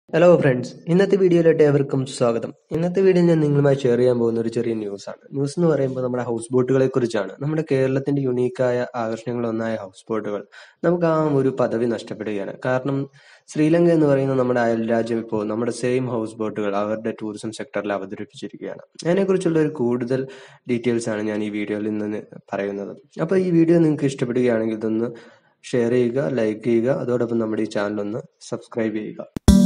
hello friends ഇന്നത്തെ വീഡിയോയിലോട്ട് ഏവർക്കും സ്വാഗതം ഇന്നത്തെ വീഡിയോയിൽ ഞാൻ നിങ്ങളുമായി ഷെയർ ചെയ്യാൻ പോകുന്ന ഒരു ചെറിയ ന്യൂസാണ് ന്യൂസ് എന്ന് പറയുമ്പോൾ നമ്മുടെ ഹൗസ് ബോട്ടുകളെ കുറിച്ചാണ് നമ്മുടെ കേരളത്തിന്റെ യുണീക്കായ ആകർഷണങ്ങളൊന്നായ ഹൗസ് ബോട്ടുകൾ നമുക്ക് ആ ഒരു പദവി നഷ്ടപ്പെടുകയാണ് കാരണം ശ്രീലങ്ക എന്ന് പറയുന്ന നമ്മുടെ അയൽ രാജ്യം ഇപ്പോൾ നമ്മുടെ സെയിം ഹൗസ് ബോട്ടുകൾ അവരുടെ ടൂറിസം സെക്ടറിൽ അവതരിപ്പിച്ചിരിക്കുകയാണ് അതിനെക്കുറിച്ചുള്ള ഒരു കൂടുതൽ ഡീറ്റെയിൽസ് ആണ് ഞാൻ ഈ വീഡിയോയിൽ നിന്ന് പറയുന്നത് അപ്പോൾ ഈ വീഡിയോ നിങ്ങൾക്ക് ഇഷ്ടപ്പെടുകയാണെങ്കിൽ ഇതൊന്ന് ഷെയർ ചെയ്യുക ലൈക്ക് ചെയ്യുക അതോടൊപ്പം നമ്മുടെ ഈ ചാനൽ ഒന്ന് സബ്സ്ക്രൈബ് ചെയ്യുക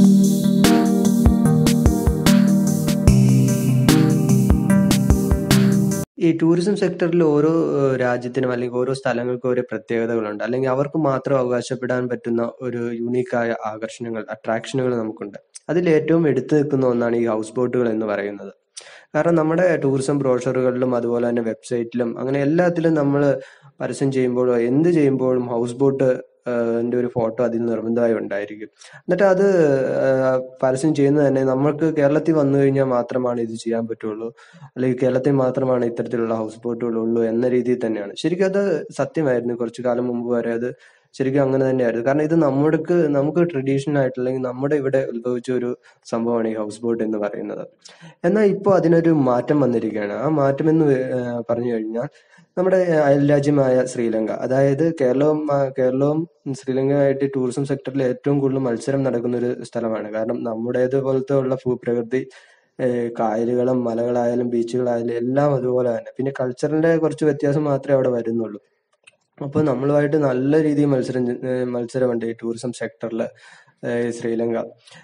ഈ ടൂറിസം സെക്ടറിൽ ഓരോ ഏഹ്, രാജ്യത്തിനും അല്ലെങ്കിൽ ഓരോ സ്ഥലങ്ങൾക്കും ഓരോ പ്രത്യേകതകളുണ്ട് അല്ലെങ്കിൽ അവർക്ക് മാത്രം അവകാശപ്പെടാൻ പറ്റുന്ന ഒരു യൂണീക്കായ ആകർഷണങ്ങൾ അട്രാക്ഷനുകൾ നമുക്കുണ്ട് അതിൽ ഏറ്റവും എടുത്തു നിൽക്കുന്ന ഒന്നാണ് ഈ ഹൗസ് ബോട്ടുകൾ എന്ന് പറയുന്നത് കാരണം നമ്മുടെ ടൂറിസം ബ്രോഷറുകളിലും അതുപോലെ തന്നെ വെബ്സൈറ്റിലും അങ്ങനെ എല്ലാത്തിലും നമ്മൾ പരസ്യം ചെയ്യുമ്പോഴോ എന്ത് ചെയ്യുമ്പോഴും ഹൗസ് ബോട്ട് ന്റെ ഒരു ഫോട്ടോ അതിൽ നിർബന്ധമായി ഉണ്ടായിരിക്കും എന്നിട്ട് അത് ഏഹ്, പരസ്യം ചെയ്യുന്നത് തന്നെ നമ്മൾക്ക് കേരളത്തിൽ വന്നു കഴിഞ്ഞാൽ മാത്രമാണ് ഇത് ചെയ്യാൻ പറ്റുള്ളൂ അല്ലെങ്കിൽ കേരളത്തിൽ മാത്രമാണ് ഇത്തരത്തിലുള്ള ഹൗസ് ബോട്ടുകൾ ഉള്ളൂ എന്ന രീതിയിൽ തന്നെയാണ് ശരിക്കും അത് സത്യമായിരുന്നു കുറച്ചു കാലം മുമ്പ് വരെ അത് ശരിക്കും അങ്ങനെ തന്നെയായിരുന്നു കാരണം ഇത് നമ്മൾക്ക് നമുക്ക് ട്രഡീഷണൽ ആയിട്ട് അല്ലെങ്കിൽ നമ്മുടെ ഇവിടെ ഉത്ഭവിച്ച ഒരു സംഭവമാണ് ഈ ഹൗസ് ബോട്ട് എന്ന് പറയുന്നത് എന്നാൽ ഇപ്പോൾ അതിനൊരു മാറ്റം വന്നിരിക്കുകയാണ് ആ മാറ്റം എന്ന് വേ- ഏഹ് പറഞ്ഞു കഴിഞ്ഞാൽ നമ്മുടെ അയൽ രാജ്യമായ ശ്രീലങ്ക അതായത് കേരളവും ആ, കേരളവും ശ്രീലങ്കയുമായിട്ട് ടൂറിസം സെക്ടറിൽ ഏറ്റവും കൂടുതൽ മത്സരം നടക്കുന്ന ഒരു സ്ഥലമാണ് കാരണം നമ്മുടേത് പോലത്തെ ഉള്ള ഭൂപ്രകൃതി ഏഹ് കായലുകളും മലകളായാലും ബീച്ചുകളായാലും എല്ലാം അതുപോലെ തന്നെ പിന്നെ കൾച്ചറിന്റെ കുറച്ച് വ്യത്യാസം മാത്രമേ അവിടെ വരുന്നുള്ളൂ അപ്പൊ നമ്മളുമായിട്ട് നല്ല രീതിയിൽ മത്സരം ചെ- ഏഹ് മത്സരമുണ്ട് ഈ ടൂറിസം സെക്ടറിൽ ശ്രീലങ്ക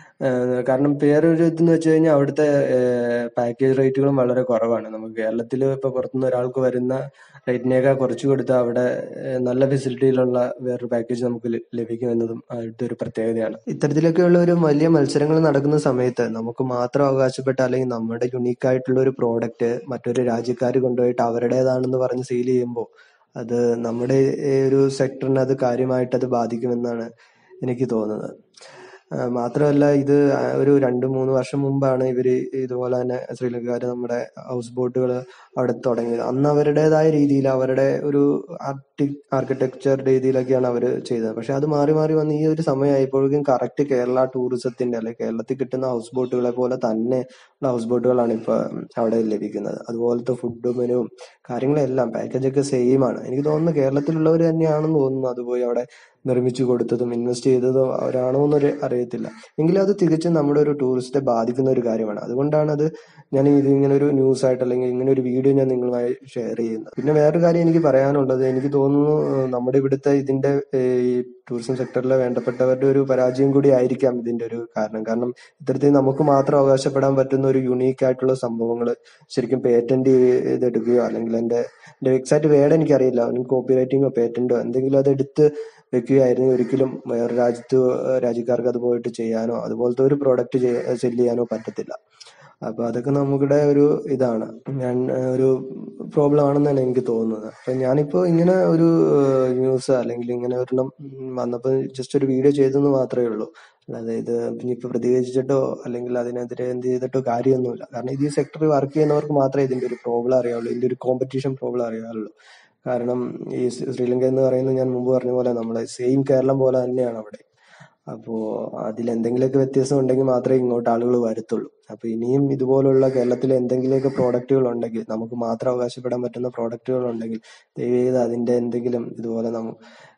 ഏഹ് കാരണം വേറൊരു ഇതെന്ന് വെച്ച് കഴിഞ്ഞാൽ അവിടുത്തെ പാക്കേജ് റേറ്റുകളും വളരെ കുറവാണ് നമുക്ക് കേരളത്തിൽ ഇപ്പൊ പുറത്തുനിന്ന് ഒരാൾക്ക് വരുന്ന റേറ്റിനേക്കാൾ കുറച്ച് കൊടുത്താൽ അവിടെ ഏഹ് നല്ല ഫെസിലിറ്റിയിലുള്ള വേറൊരു പാക്കേജ് നമുക്ക് ല- ലഭിക്കുമെന്നതും അവിടുത്തെ ഒരു പ്രത്യേകതയാണ് ഇത്തരത്തിലൊക്കെയുള്ള ഒരു വലിയ മത്സരങ്ങൾ നടക്കുന്ന സമയത്ത് നമുക്ക് മാത്രം അവകാശപ്പെട്ട അല്ലെങ്കിൽ നമ്മുടെ യുണീക്ക് ആയിട്ടുള്ള ഒരു പ്രോഡക്റ്റ് മറ്റൊരു രാജ്യക്കാർ കൊണ്ടുപോയിട്ട് അവരുടേതാണെന്ന് പറഞ്ഞ് സെയിൽ ചെയ്യുമ്പോൾ അത് നമ്മുടെ ഈ ഒരു സെക്ടറിനെ അത് കാര്യമായിട്ട് അത് ബാധിക്കുമെന്നാണ് എനിക്ക് തോന്നുന്നത് ആ, മാത്രമല്ല ഇത് ഒരു രണ്ട് മൂന്ന് വർഷം മുമ്പാണ് ഇവര് ഇതുപോലെ തന്നെ ശ്രീലങ്കക്കാര് നമ്മുടെ ഹൗസ് ബോട്ടുകൾ അവിടെ തുടങ്ങിയത് അന്ന് അവരുടേതായ രീതിയിൽ അവരുടെ ഒരു ആർട്ടി ആർക്കിടെക്ചർ രീതിയിലൊക്കെയാണ് അവർ ചെയ്തത് പക്ഷെ അത് മാറി മാറി വന്ന് ഈ ഒരു സമയമായപ്പോഴേക്കും കറക്റ്റ് കേരള ടൂറിസത്തിന്റെ അല്ലെങ്കിൽ കേരളത്തിൽ കിട്ടുന്ന ഹൗസ് ബോട്ടുകളെ പോലെ തന്നെ ഉള്ള ഹൗസ് ബോട്ടുകളാണ് ഇപ്പൊ അവിടെ ലഭിക്കുന്നത് അതുപോലത്തെ ഫുഡ് മെനുവും കാര്യങ്ങളെല്ലാം പാക്കേജ് ഒക്കെ സെയിം ആണ് എനിക്ക് തോന്നുന്നു കേരളത്തിലുള്ളവർ തന്നെയാണെന്ന് തോന്നുന്നു അത് പോയി അവിടെ നിർമ്മിച്ചു കൊടുത്തതും ഇൻവെസ്റ്റ് ചെയ്തതും അവരാണോ എന്നൊരു അറിയത്തില്ല എങ്കിലും അത് തികച്ചും നമ്മുടെ ഒരു ടൂറിസ്റ്റിനെ ബാധിക്കുന്ന ഒരു കാര്യമാണ് അതുകൊണ്ടാണ് അത് ഞാൻ ഇത് ഇങ്ങനെ ഒരു ന്യൂസ് ആയിട്ട് അല്ലെങ്കിൽ ഇങ്ങനെ ഒരു വീഡിയോ ഞാൻ നിങ്ങളുമായി ഷെയർ ചെയ്യുന്നത് പിന്നെ വേറൊരു കാര്യം എനിക്ക് പറയാനുള്ളത് എനിക്ക് തോന്നുന്നു ഏഹ്, നമ്മുടെ ഇവിടുത്തെ ഇതിന്റെ ഏഹ്, ഈ ടൂറിസം സെക്ടറിലെ വേണ്ടപ്പെട്ടവരുടെ ഒരു പരാജയം കൂടി ആയിരിക്കാം ഇതിന്റെ ഒരു കാരണം കാരണം ഇത്തരത്തിൽ നമുക്ക് മാത്രം അവകാശപ്പെടാൻ പറ്റുന്ന ഒരു യുണീക്ക് ആയിട്ടുള്ള സംഭവങ്ങൾ ശരിക്കും പേറ്റന്റ് ചെയ്തെടുക്കുകയോ അല്ലെങ്കിൽ എന്റെ എന്റെ എക്സാക്ട് വേർഡ് എനിക്കറിയില്ല കോപ്പി റൈറ്റിംഗോ പേറ്റന്റോ എന്തെങ്കിലും അത് എടുത്ത് വെക്കുകയായിരുന്നെങ്കിൽ ഒരിക്കലും വേറെ രാജ്യത്ത് രാജ്യക്കാർക്ക് അത് പോയിട്ട് ചെയ്യാനോ അതുപോലത്തെ ഒരു പ്രോഡക്റ്റ് സെല് ചെയ്യാനോ പറ്റത്തില്ല അപ്പൊ അതൊക്കെ നമ്മുടെ ഒരു ഇതാണ് ഞാൻ ഏഹ്, ഒരു പ്രോബ്ലം ആണെന്നാണ് എനിക്ക് തോന്നുന്നത് അപ്പൊ ഞാനിപ്പോ ഇങ്ങനെ ഒരു ന്യൂസ് അല്ലെങ്കിൽ ഇങ്ങനെ ഒരെണ്ണം ഉം, വന്നപ്പോ ജസ്റ്റ് ഒരു വീഡിയോ ചെയ്തെന്ന് മാത്രമേ ഉള്ളൂ അല്ലാതെ ഇത് ഇനിയിപ്പോ പ്രതികരിച്ചിട്ടോ അല്ലെങ്കിൽ അതിനെതിരെ എന്ത് ചെയ്തിട്ടോ കാര്യമൊന്നുമില്ല കാരണം ഇത് ഈ സെക്ടറിൽ വർക്ക് ചെയ്യുന്നവർക്ക് മാത്രമേ ഇതിന്റെ ഒരു പ്രോബ്ലം അറിയാവുള്ളൂ ഇതിന്റെ ഒരു കോമ്പറ്റീഷൻ പ്രോബ്ലം അറിയാവുള്ളൂ കാരണം ഈ ശ്രീ- ശ്രീലങ്ക എന്ന് പറയുന്നത് ഞാൻ മുമ്പ് പറഞ്ഞ പോലെ നമ്മളെ സെയിം കേരളം പോലെ തന്നെയാണ് അവിടെ അപ്പോ അതിൽ എന്തെങ്കിലുമൊക്കെ വ്യത്യാസം ഉണ്ടെങ്കിൽ മാത്രമേ ഇങ്ങോട്ട് ആളുകൾ വരത്തുള്ളൂ അപ്പൊ ഇനിയും ഇതുപോലുള്ള കേരളത്തിൽ എന്തെങ്കിലുമൊക്കെ പ്രോഡക്റ്റുകൾ ഉണ്ടെങ്കിൽ നമുക്ക് മാത്രം അവകാശപ്പെടാൻ പറ്റുന്ന പ്രോഡക്റ്റുകൾ ഉണ്ടെങ്കിൽ ദയവ് ചെയ്ത് അതിന്റെ എന്തെങ്കിലും ഇതുപോലെ നമ്മ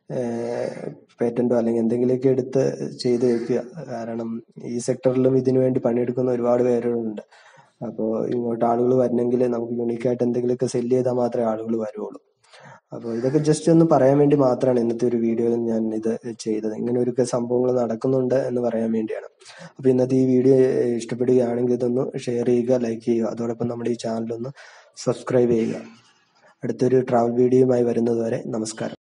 പേറ്റന്റോ അല്ലെങ്കിൽ എന്തെങ്കിലുമൊക്കെ എടുത്ത് ചെയ്ത് വെക്കുക കാരണം ഈ സെക്ടറിലും ഇതിനു വേണ്ടി പണിയെടുക്കുന്ന ഒരുപാട് പേരുണ്ട് അപ്പോൾ ഇങ്ങോട്ട് ആളുകൾ വരണമെങ്കിൽ നമുക്ക് യൂണിക് ആയിട്ട് എന്തെങ്കിലുമൊക്കെ സെല് ചെയ്താൽ മാത്രമേ ആളുകൾ വരുള്ളൂ അപ്പോൾ ഇതൊക്കെ ജസ്റ്റ് ഒന്ന് പറയാൻ വേണ്ടി മാത്രമാണ് ഇന്നത്തെ ഒരു വീഡിയോയിൽ ഞാൻ ഇത് ചെയ്തത് ഇങ്ങനെ ഒരു സംഭവങ്ങൾ നടക്കുന്നുണ്ട് എന്ന് പറയാൻ വേണ്ടിയാണ് അപ്പൊ ഇന്നത്തെ ഈ വീഡിയോ ഇഷ്ടപ്പെടുകയാണെങ്കിൽ ഇതൊന്ന് ഷെയർ ചെയ്യുക ലൈക്ക് ചെയ്യുക അതോടൊപ്പം നമ്മുടെ ഈ ചാനൽ ഒന്ന് സബ്സ്ക്രൈബ് ചെയ്യുക അടുത്തൊരു ട്രാവൽ വീഡിയോയുമായി വരുന്നത് വരെ നമസ്കാരം